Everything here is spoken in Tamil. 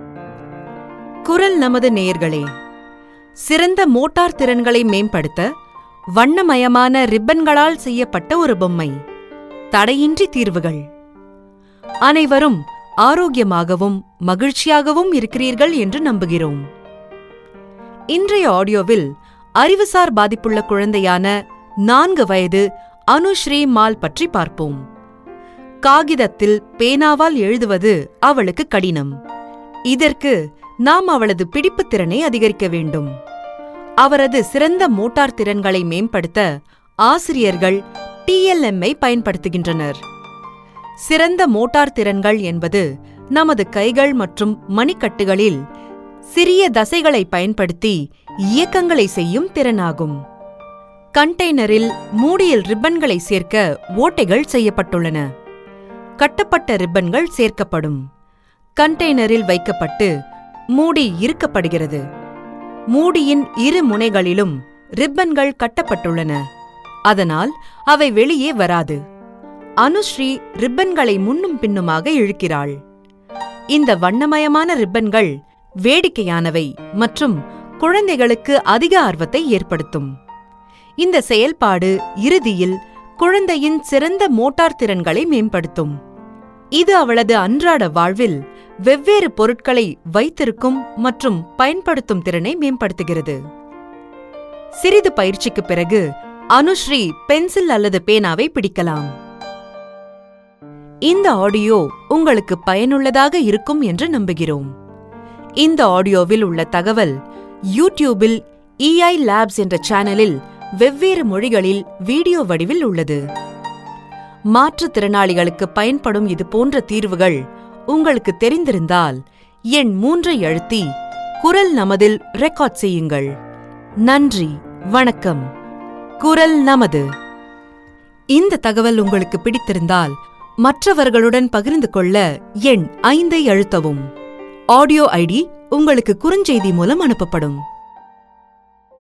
குரல் நமது நேயர்களே சிறந்த மோட்டார் திறன்களை மேம்படுத்த வண்ணமயமான ரிப்பன்களால் செய்யப்பட்ட ஒரு பொம்மை தடையின்றி தீர்வுகள் அனைவரும் ஆரோக்கியமாகவும் மகிழ்ச்சியாகவும் இருக்கிறீர்கள் என்று நம்புகிறோம் இன்றைய ஆடியோவில் அறிவுசார் பாதிப்புள்ள குழந்தையான நான்கு வயது அனுஸ்ரீ மால் பற்றி பார்ப்போம் காகிதத்தில் பேனாவால் எழுதுவது அவளுக்கு கடினம் இதற்கு நாம் அவளது பிடிப்புத் திறனை அதிகரிக்க வேண்டும் அவரது சிறந்த மோட்டார் திறன்களை மேம்படுத்த ஆசிரியர்கள் டிஎல்எம்ஐ பயன்படுத்துகின்றனர் சிறந்த மோட்டார் திறன்கள் என்பது நமது கைகள் மற்றும் மணிக்கட்டுகளில் சிறிய தசைகளை பயன்படுத்தி இயக்கங்களை செய்யும் திறனாகும் கண்டெய்னரில் மூடியில் ரிப்பன்களை சேர்க்க ஓட்டைகள் செய்யப்பட்டுள்ளன கட்டப்பட்ட ரிப்பன்கள் சேர்க்கப்படும் கண்டெய்னரில் வைக்கப்பட்டு மூடி இறுக்கப்படுகிறது மூடியின் இரு முனைகளிலும் ரிப்பன்கள் கட்டப்பட்டுள்ளன அதனால் அவை வெளியே வராது அனுஸ்ரீ ரிப்பன்களை முன்னும் பின்னுமாக இழுக்கிறாள் இந்த வண்ணமயமான ரிப்பன்கள் வேடிக்கையானவை மற்றும் குழந்தைகளுக்கு அதிக ஆர்வத்தை ஏற்படுத்தும் இந்த செயல்பாடு இறுதியில் குழந்தையின் சிறந்த மோட்டார் திறன்களை மேம்படுத்தும் இது அவளது அன்றாட வாழ்வில் வெவ்வேறு பொருட்களை வைத்திருக்கும் மற்றும் பயன்படுத்தும் திறனை மேம்படுத்துகிறது சிறிது பயிற்சிக்குப் பிறகு அனுஸ்ரீ பென்சில் அல்லது பேனாவை பிடிக்கலாம் இந்த ஆடியோ உங்களுக்கு பயனுள்ளதாக இருக்கும் என்று நம்புகிறோம் இந்த ஆடியோவில் உள்ள தகவல் யூடியூபில் இஐ லேப்ஸ் என்ற சேனலில் வெவ்வேறு மொழிகளில் வீடியோ வடிவில் உள்ளது மாற்றுத்திறனாளிகளுக்கு பயன்படும் இது போன்ற தீர்வுகள் உங்களுக்கு தெரிந்திருந்தால் எண் மூன்றை அழுத்தி குரல் நமதில் ரெக்கார்ட் செய்யுங்கள் நன்றி வணக்கம் குரல் நமது இந்த தகவல் உங்களுக்கு பிடித்திருந்தால் மற்றவர்களுடன் பகிர்ந்து கொள்ள எண் ஐந்தை அழுத்தவும் ஆடியோ ஐடி உங்களுக்கு குறுஞ்செய்தி மூலம் அனுப்பப்படும்